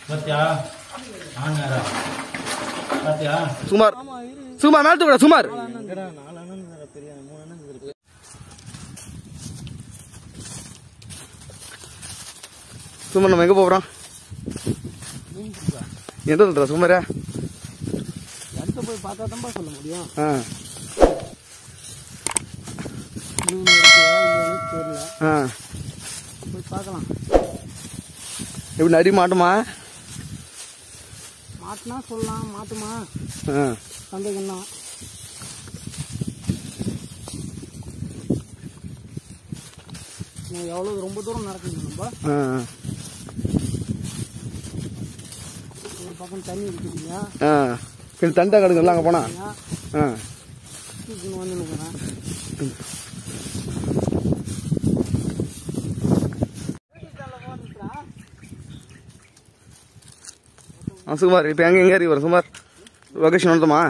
பாத்தியா ஆனாரா பாத்தியா சுமார் சுமார் மேல தூக்குடா சுமார் என்னடா நாலு அண்ணன் வேற பெரிய மூணு அண்ணன் இருக்கு சுமார் நம்ம எங்க போறோம் எந்த சொல்ற சுமாரா இடத்த போய் பார்த்தா தான் சொல்ல முடியும் ஆ மீன் இருக்கா இல்லைன்னு தெரியல ஆ போய் பார்க்கலாம் எப்படி நரி மாட்டுமா மாட்டினா சொல்லலாம் மாட்டுமா ஆ சந்தேகம் தான் எவ்வளோ ரொம்ப தூரம் நடக்கணும் நம்ம ஆ ஒரு பக்கம் தண்ணி இருக்குதுங்க ஆ பின் தண்டை கிடக்குல்ல அங்கே போனா ஆ தூக்கின்னு வந்து நிற்கிறேன் ஆ சுமார் இப்போ எங்கே எங்கே இருக்கு வரும் சுமார் லொகேஷன் வந்துமா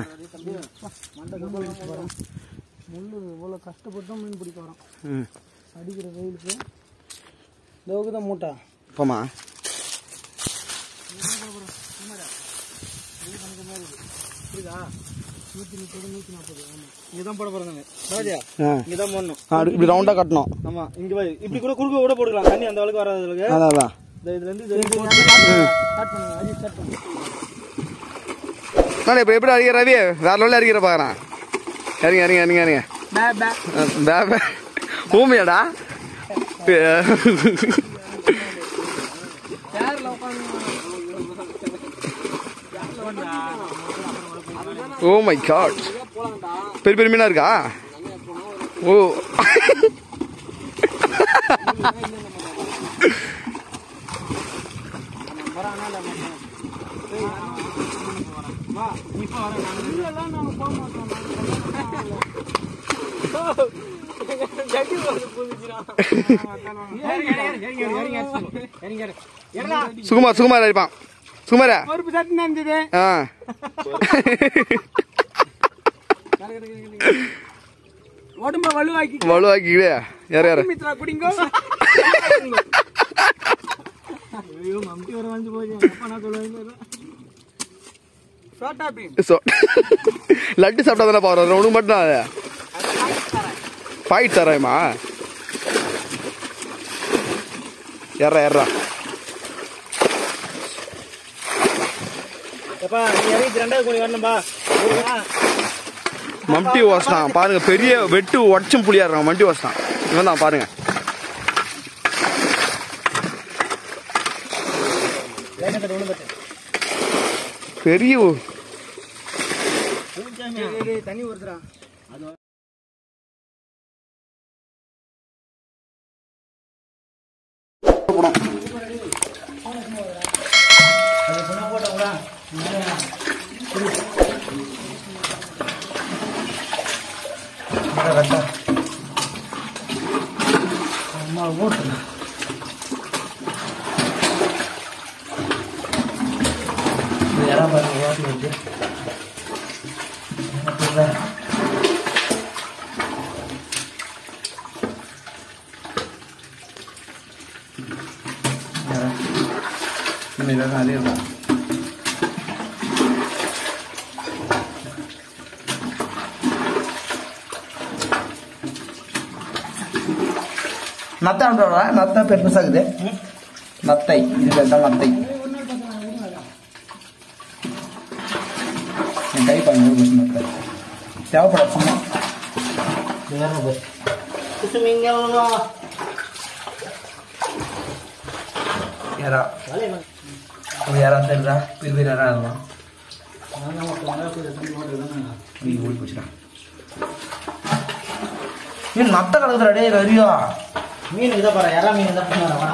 முள்ளு இவ்வளோ கஷ்டப்பட்டு தான் மீன் பிடிக்க வரோம் ம் அடிக்கிற வெயிலுக்கு தோக்கு தான் மூட்டை போமா புரியுதா நூற்றி முப்பது நூற்றி நாற்பது ஆமாம் இங்கே தான் போட போகிறாங்க ராஜா ஆ இங்கே தான் போடணும் ஆ, இப்படி ரவுண்டாக கட்டணும் ஆமாம் இங்கே போய் இப்படி கூட குறுக்க கூட போட்டுக்கலாம் தண்ணி அந்த அளவுக்கு வராது அளவுக்கு அதான் அதான் இந்த இதுலேருந்து ஸ்டார்ட் பண்ணுங்க அடி ஸ்டார்ட் பண்ணுங்க நான் இப்போ எப்படி அடிக்கிற ரவி வேற லெவலில் அடிக்கிற பார்க்குறேன் இறங்க இறங்க இறங்க இறங்க பே பே பே பே ஊமையாடா சேரில் உட்காந்து ஓ மை காட் பெரிய பெரிய மீனா இருக்கா ஓ சுகுமார் சுகுமார் அடிப்பான் சுகுமாரா பருப்பு சட்னி இருந்தது ஆ உடம்ப வலுவாக்கி வலுவாக்கிக்கிட்டே யார் யார் மித்ரா குடிங்கோ ஐயோ மம்டி வர வந்து போய் அப்பா நான் சொல்லுவேன் சோட்டா பீம் ஸோ லட்டு சாப்பிட்டா தானே பாரு உனக்கு மட்டும் தான் அது பாயிட் தரேம்மா ஏறா ஏறா எப்பா நீ இறங்கி ரெண்டாவது கோடி வரணும்பா மம்டி ஓசிட்டான் பாருங்க பெரிய வெட்டு உடச்சும் புளியா இருக்கான் மம்டி ஓசிட்டான் இவன் தான் பாருங்க பெரிய ஊ- தண்ணி வருதுடா அம்மா ஓட்டு யாரா பாருங்க ஓட்டு வருது அதே தான் நத்தை அனுப்புறா நத்தை பெருசாகுது நத்தை இது பேர் தான் நத்தை என் கை பாருங்க ஒரு நிமிஷம் நத்தை தேவைப்படாது சும்மா யாரா ஒரு யாரா தெரியுதா பெரிய பெரிய யாரா இருக்கும் நீ ஓடி போச்சுடா ஏன் நத்த கலக்குதுடா டே ரவியா மீன் இதை பாரு யாரா மீன் இதை பண்ணுவாரா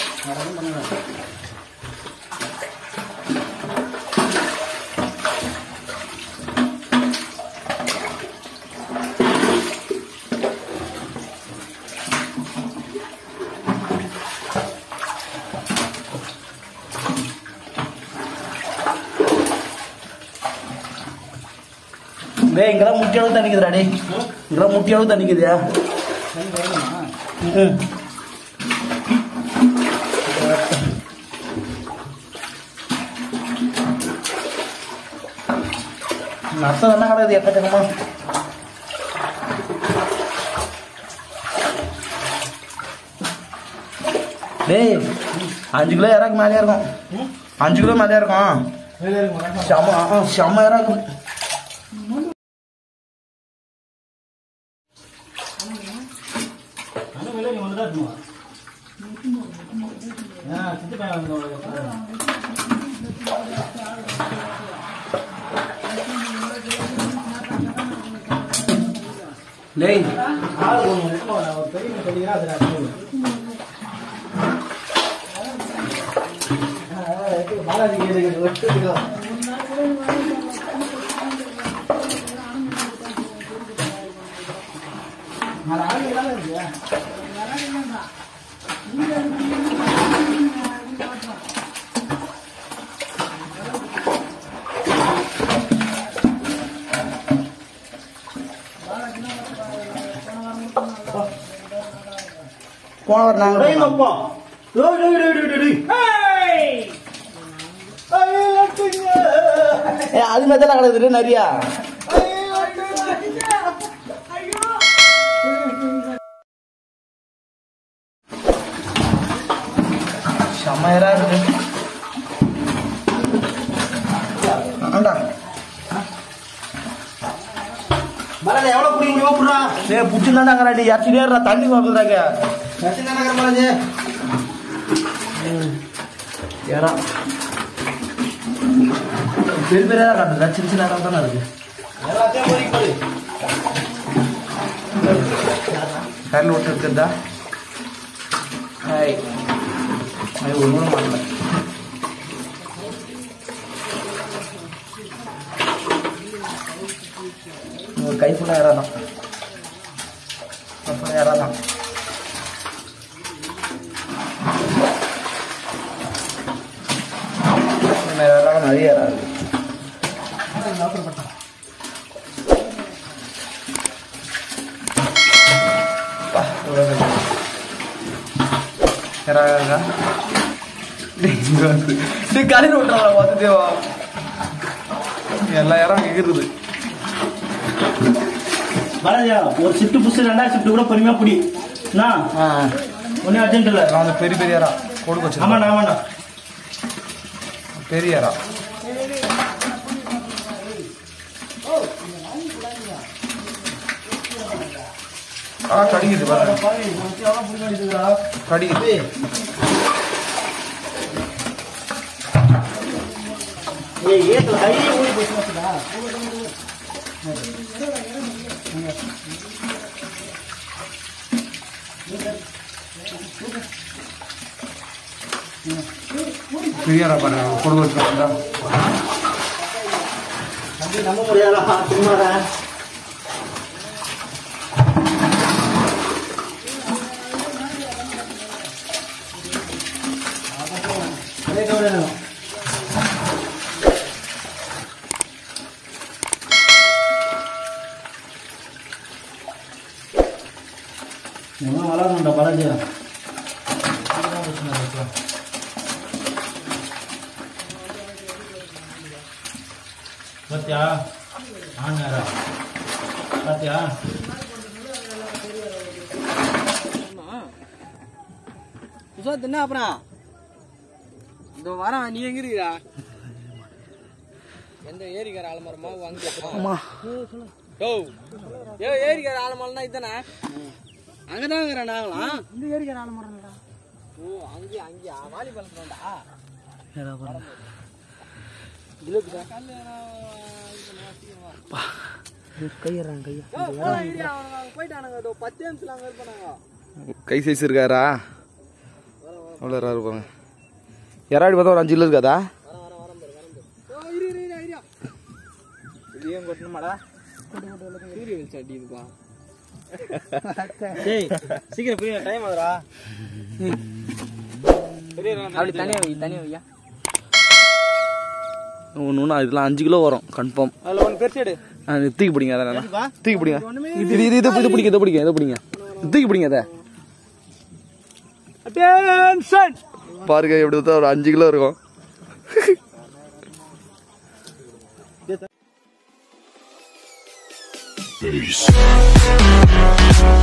டேய் இங்கெல்லாம் முட்டி அளவு தண்ணிக்குதுடா டேய் இங்கெல்லாம் முட்டி அளவு தண்ணிக்குதியா ம் நஷ்டம் என்ன கிடையாது எக்கச்சக்கமா டேய் அஞ்சு கிலோ இறக்கு மேலேயே இருக்கும் அஞ்சு கிலோ மேலேயே இருக்கும் வேலை இருக்கும் செம்ம ஆ, செம்ம இறக்கு ஆனால் வேலை ஒன்று தான் இருக்குமா ஆ சித்து பையன் வந்து டேய் ஆள் ஒன்று இருக்கும் ஒரு பெரிய சொல்லிக்கிறேன் அதில் அடிச்சு பாலாஜி கேட்டு வெட்டுக்கோ அது ஆள் இல்லாம இருக்கியா போன வாரம் நாங்கள் டேய் அப்பா டேய் டேய் டேய் டேய் டேய் ஏய் ஐயோ லட்டுங்க ஏ அது மாதிரி தான் கிடக்குது நிறையா ஐயோ லட்டுங்க ஐயோ செம்மையரா இருக்கு ஆண்டா பாலாஜி எவ்வளவு புடிக்க முடியுமோ புடுறா டேய் புடிச்சுதான்டா கராடி யாச்சிரியா தண்ணி பார்க்குறாங்க சச்சின் நகர் பாலாஜி ஏறா பெரிய பெரிய காட்டுதா சின்ன சின்ன இடம் தானே இருக்கு எல்லாத்தையும் போய் போய் கரண்ட் விட்டு இருக்குதா ஹாய் அது ஒன்றும் பண்ணல ஒரு கை ஃபுல்லாக இறா தான் அப்புறம் இறா தான் இந்த மாதிரி இறாலாம் நிறைய இறா இருக்கு பா, இவ்வளோ இருக்கு. இறா இருக்கா டேய், இங்க வந்து. டேய், கடையில் விட்டுறாங்க பார்த்து தேவா எல்லா இறம் கேட்குறது பாலாஜி ஒரு ஷிஃப்ட் புடிச்சு ரெண்டாவது ஷிஃப்ட் கூட பொறுமையா புடி என்ன ஆ ஒன்னும் அர்ஜென்ட் இல்ல நான் அந்த பெரிய பெரிய இறா கொடுக்க வச்சு ஆமாண்ணா ஆமாண்ணா பெரிய இறா ஆ கடிக்குது பாருங்க கடிக்குது ஏய் ஏத்துல கையிலே ஊறி போச்சுடா பெரிய இறா பாருங்க கொடுக்க வச்சுருந்தா தம்பி நம்ப முடியாதா சும்மாடா எல்லாம் வளரணும்டா பாலாஜி பாத்தியா ஆனாரா பாத்தியா விஸ்வாத் என்ன அப்புறம் இந்த வாரம் நீ எங்க இருக்கிறா எந்த ஏரிக்கார ஆலமரமா வாங்கி அம்மா ஓ ஏ ஏரிக்கார ஆலமரம்னா இதுதானே அங்கதான் இருக்கிறேன் நாங்களாம் இந்த ஏரிக்கார ஆலமரம்டா ஓ அங்கே அங்கே வாலிபால் கிரௌண்டா போயிட்டானுங்க இதோ பத்து நிமிஷம் அங்க இருப்பானுங்க கை சைஸ் இருக்காரா அவ்வளோ ரா இருப்பாங்க யாராடி பார்த்தா ஒரு அஞ்சு கிலோ இருக்காதா ஓ இரு இரு இரு ஐடியா இதையும் கொட்டணுமாடா சூரிய வெளிச்சம் அடிக்குதுப்பா டேய் சீக்கிரம் போய் டைம் ஆகுதுடா அப்படி தனியா வை தனியா வையா ஒன்று ஒன்று இதெல்லாம் அஞ்சு கிலோ வரும் கன்ஃபார்ம் அதுல ஒன்று பெருசு எடு தூக்கி பிடிங்க அதெல்லாம் தூக்கி பிடிங்க இது இது இது இது பிடிங்க இதை பிடிங்க இதை பிடிங்க தூக்கி பிடிங்க அதை அட்டென்ஷன் பாருங்க எப்படி பார்த்தா ஒரு அஞ்சு கிலோ இருக்கும் face.